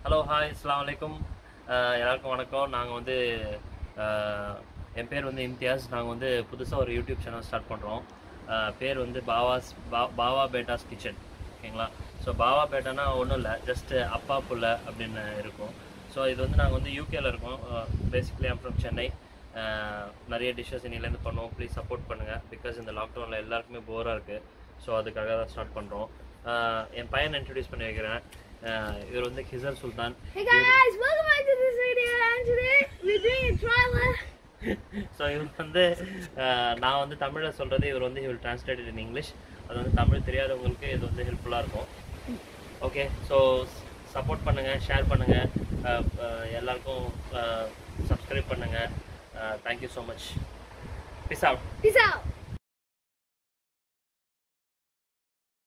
Hello hi அஸ்லாம் வலைக்கும் அஹ் எல்லாருக்கும் வணக்கம் நாங்கள் வந்து அஹ், என் பேர் வந்து இம்தியாஸ் நாங்கள் வந்து புதுசாக ஒரு யூடியூப் சேனல் ஸ்டார்ட் பண்ணுறோம் பேர் வந்து பாவாஸ் பா பாவா பேட்டாஸ் கிச்சன் ஓகேங்களா ஸோ பாவா பேட்டானா ஒன்றும் இல்லை ஜஸ்ட்டு அப்பா புள்ள அப்படின்னு இருக்கும் ஸோ இது வந்து நாங்கள் வந்து யூகேல இருக்கோம் basically I'm from Chennai ah, நிறைய டிஷ்ஷஸ் இன்னிலேருந்து பண்ணுவோம் ப்ளீஸ் சப்போர்ட் பண்ணுங்கள் பிகாஸ் இந்த லாக்டவுனில் எல்லாருக்குமே போராக இருக்குது ஸோ அதுக்காக தான் ஸ்டார்ட் பண்ணுறோம் என் பையனை இன்ட்ரடியூஸ் பண்ணி வைக்கிறேன் அஹ், இவர் வந்து Hisar Sultan Hey guys, welcome back to this video and today we're doing a trailer. So இவர் வந்து அஹ், நான் வந்து தமிழில் சொல்கிறது இவர் வந்து இவர் டிரான்ஸ்லேட்டட் இன் இங்கிலீஷ் அது வந்து தமிழ் தெரியாதவங்களுக்கு இது வந்து ஹெல்ப்ஃபுல்லாக இருக்கும் ஓகே ஸோ சப்போர்ட் பண்ணுங்கள் ஷேர் பண்ணுங்கள் எல்லாருக்கும் சப்ஸ்கிரைப் பண்ணுங்கள் thank you so much peace out Peace out.